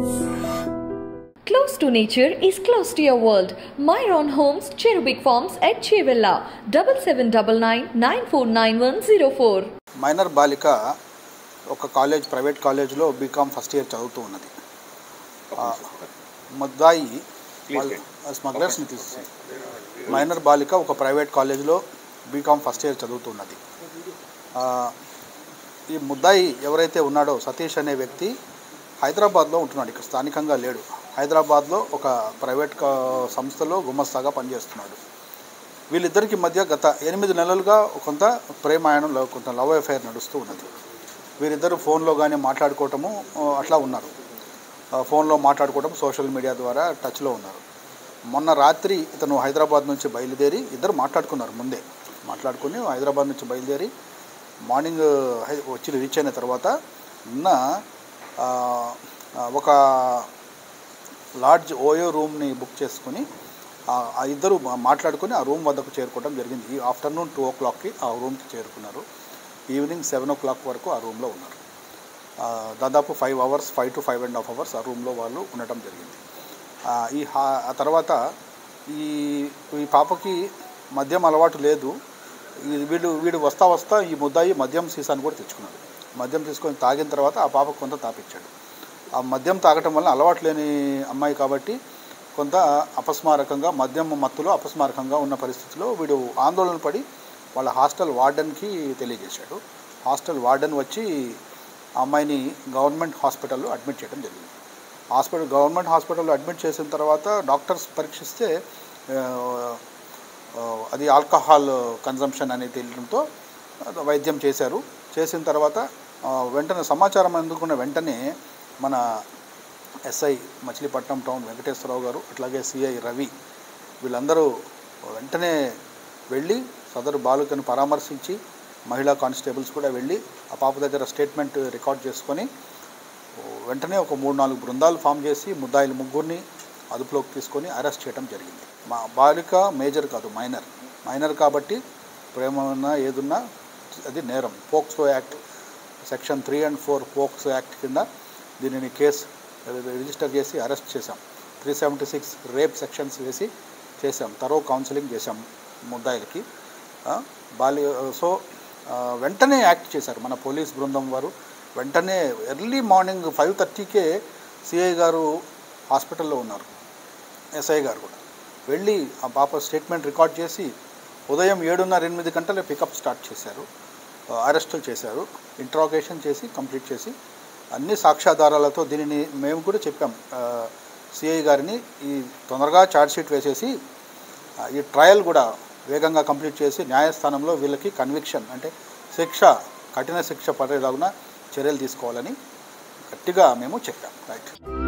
Close to nature is close to your world. Myron Homes, Cherubic Farms at Chevilla, 7799 minor బాలిక ఒక college private కాలేజ్లో BCom first year చదువుతూ ఉన్నది ఆ, ముద్దాయి స్మగ్లర్స్ని తీసి మైనర్ బాలిక ఒక ప్రైవేట్ కాలేజ్లో బీకామ్ ఫస్ట్ ఇయర్ చదువుతున్నది ఆ, ఈ ముద్దాయి ఎవరైతే ఉన్నాడో సతీష్ అనే వ్యక్తి హైదరాబాద్లో ఉంటున్నాడు ఇక్కడ స్థానికంగా లేడు హైదరాబాద్లో ఒక ప్రైవేట్ కా- సంస్థలో గుమస్తాగా పనిచేస్తున్నాడు వీళ్ళిద్దరికి మధ్య గత ఎనిమిది నెలలుగా కొంత ప్రేమాయణం లవ్- కొంత లవ్ అఫైర్ నడుస్తూ ఉన్నది వీరిద్దరు ఫోన్లో కానీ మాట్లాడుకోవటము ఆ, అట్లా ఉన్నారు ఆ, ఫోన్లో మాట్లాడుకోవటం సోషల్ మీడియా ద్వారా టచ్లో ఉన్నారు మొన్న రాత్రి ఇతను హైదరాబాద్ నుంచి బయలుదేరి ఇద్దరు మాట్లాడుకున్నారు ముందే మాట్లాడుకుని హైదరాబాద్ నుంచి బయలుదేరి మార్నింగ్ హై- వచ్చి రీచ్ అయిన తర్వాత నిన్న ఆ, ఆ, ఒక లాడ్జ్ ఓయో రూమ్ని బుక్ చేసుకుని ఆ- ఆ ఇద్దరు మా- మాట్లాడుకుని ఆ రూమ్ వద్దకు చేరుకోవడం జరిగింది ఈ ఆఫ్టర్నూన్ టూ ఓ క్లాక్కి ఆ రూమ్కి చేరుకున్నారు ఈవినింగ్ సెవెన్ ఓ క్లాక్ వరకు ఆ రూమ్లో ఉన్నారు ఆ, దాదాపు five hours five to five and half hours ఆ రూమ్లో వాళ్ళు ఉండటం జరిగింది ఆ, ఈ హా ఆ తర్వాత ఈ ఈ పాపకి మద్యం అలవాటు లేదు ఈ వీడు వీడు వస్తా వస్తా ఈ ముద్దాయి మద్యం సీసాను కూడా తెచ్చుకున్నాడు మద్యం తీసుకొని తాగిన తర్వాత ఆ పాపకు కొంత తాపిచ్చాడు ఆ మద్యం తాగటం వల్ల అలవాటు లేని అమ్మాయి కాబట్టి కొంత అపస్మారకంగా మద్యం మత్తులో అపస్మారకంగా ఉన్న పరిస్థితిలో వీడు ఆందోళన పడి వాళ్ళ హాస్టల్ వార్డెన్కి తెలియజేశాడు హాస్టల్ వార్డెన్ వచ్చి ఆ అమ్మాయిని గవర్నమెంట్ హాస్పిటల్లో అడ్మిట్ చేయడం జరిగింది హాస్పిటల్ గవర్నమెంట్ హాస్పిటల్లో అడ్మిట్ చేసిన తర్వాత డాక్టర్స్ పరీక్షిస్తే ఆ, ఆ, అది ఆల్కహాల్ కన్జంప్షన్ అనేది తెలియడంతో అది వైద్యం చేశారు చేసిన తర్వాత ఆ, వెంటనే సమాచారం అందుకున్న వెంటనే మన ఎస్ఐ మచిలీపట్నం టౌన్ వెంకటేశ్వరరావు గారు అట్లాగే సిఐ రవి వీళ్ళందరూ వెంటనే వెళ్ళి సదరు బాలికను పరామర్శించి మహిళా కానిస్టేబుల్స్ కూడా వెళ్ళి ఆ పాప దగ్గర స్టేట్మెంట్ రికార్డ్ చేసుకొని వెంటనే ఒక మూడు నాలుగు బృందాలు ఫామ్ చేసి ముద్దాయిలు ముగ్గురిని అదుపులోకి తీసుకొని అరెస్ట్ చేయడం జరిగింది మా బాలిక మేజర్ కాదు మైనర్ మైనర్ కాబట్టి ప్రేమ ఉన్నా ఏదున్నా అది నేరం POCSO act section three and four POCSO act కింద దీనిని కేసు రిజిస్టర్ చేసి అరెస్ట్ చేశాం three seventy six rape sections వేసి చేశాం తరో కౌన్సిలింగ్ చేశాం ముద్దాయిలకి ఆ, బాలి సో ఆ, వెంటనే యాక్ట్ చేశారు మన పోలీస్ బృందం వారు వెంటనే ఎర్లీ మార్నింగ్ ఫైవ్ థర్టీకే సిఐ గారు హాస్పిటల్లో ఉన్నారు ఎస్ఐ గారు కూడా వెళ్ళి ఆ పాప స్టేట్మెంట్ రికార్డ్ చేసి ఉదయం ఏడున్నర ఎనిమిది గంటల పికప్ స్టార్ట్ చేశారు అరెస్టులు చేశారు ఇంట్రాగేషన్ చేసి కంప్లీట్ చేసి అన్ని సాక్ష్యాధారాలతో దీనిని మేము కూడా చెప్పాం సిఐ గారిని ఈ తొందరగా ఛార్జ్షీట్ వేసేసి ఆ, ఈ ట్రయల్ కూడా వేగంగా కంప్లీట్ చేసి న్యాయస్థానంలో వీళ్ళకి కన్విక్షన్ అంటే శిక్ష కఠిన శిక్ష పడేలాగున చర్యలు తీసుకోవాలని గట్టిగా మేము చెప్పాం రైట్